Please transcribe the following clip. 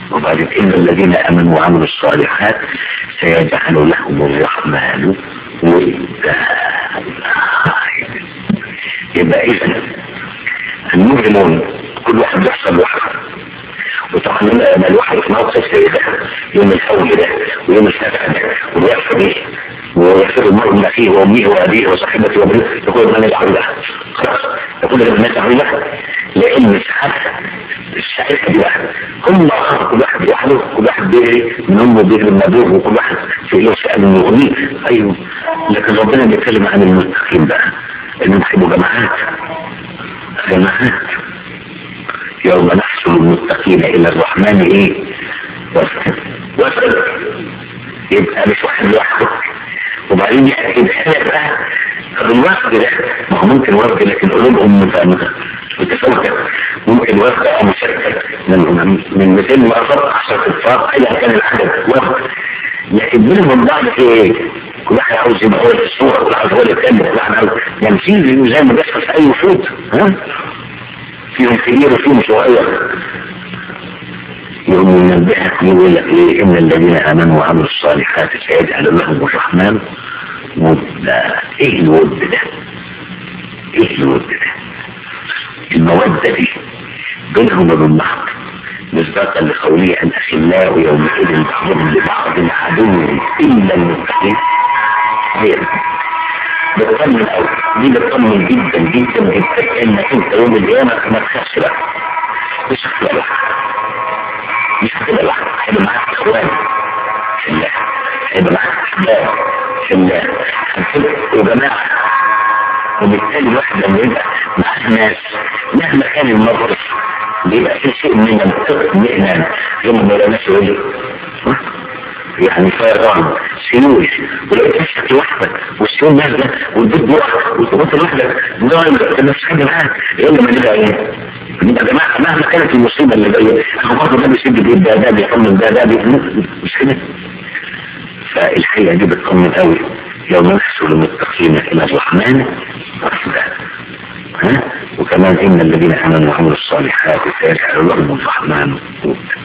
وبعدين إن الذين آمنوا وعملوا الصالحات سيجعل لهم الرحمن ودا يبقى إذا المجرمون كل واحد بيحصل لوحده وطبعا لما الواحد في موقف زي ده يوم الحول ده ويوم السبع ده ويحصل ايه ويغفر المرء من اخيه وامه وابيه وصاحبته وابنه يقول من يدعو له خلاص يقول من يدعو له لان ساعتها الساعتها دي واحده هم كل واحد لوحده كل واحد بيجري من امه بيجري من ابوه وكل واحد في له سؤال انه يغنيه ايوه لكن ربنا بيتكلم عن المتقين بقى انهم هيبقوا جماعات جماعات يوم نحشر المتقين الى الرحمن ايه وفد وفد يبقى مش واحد لوحده وبعدين يأتي بحالة بقى طب الوفد ده ما هو ممكن وفد لكن قلوبهم متفاوتة ممكن وفد او مشكل من من 200 مرة 10 كفار ايا كان العدد وفد لكن بينهم بعض في ايه؟ كل واحد عاوز يبقى هو الصورة كل واحد هو اللي يتكلم كل واحد عاوز يعني في زي ما بيحصل في اي وفود ها؟ فيهم كبير وفيهم صغير يوم ينبهك يقول لك ايه ان الذين امنوا وعملوا الصالحات سيجعل لهم الرحمن ودا ايه الود ده ايه الود ده المودة دي بينهم وبين بعض مصداقا لقوله ان اخلاء يومئذ بعضهم لبعض عدو الا المتقين هي بتطمن قوي دي بتطمن جدا جدا جدا انك انت يوم القيامه ما تخافش بقى مش هتبقى لوحدك مش هتبقى لوحدك هيبقى معاك اخوان في الله هيبقى معاك احباب في الله هتبقوا جماعه وبالتالي الواحد لما يبقى مع ناس مهما كان الموقف بيبقى في شيء من الاطمئنان زي ما بيبقى ناس يقول يعني فيضان سيول ولقيت نفسك لوحدك والسيول نازله والبيت بيقع والتبط لوحدك ضايع الناس حاجه معاك يلا ما نبقى ايه؟ نبقى جماعه مهما كانت المصيبه اللي جايه اخو برضه ده بيسد بيد ده ده بيطمن ده ده بيطمن مش كده؟ فالحقيقه دي بتطمن قوي يوم نحصل المتقين الى الرحمن وحده ها وكمان ان الذين امنوا وعملوا الصالحات سيجعل لهم الرحمن وحده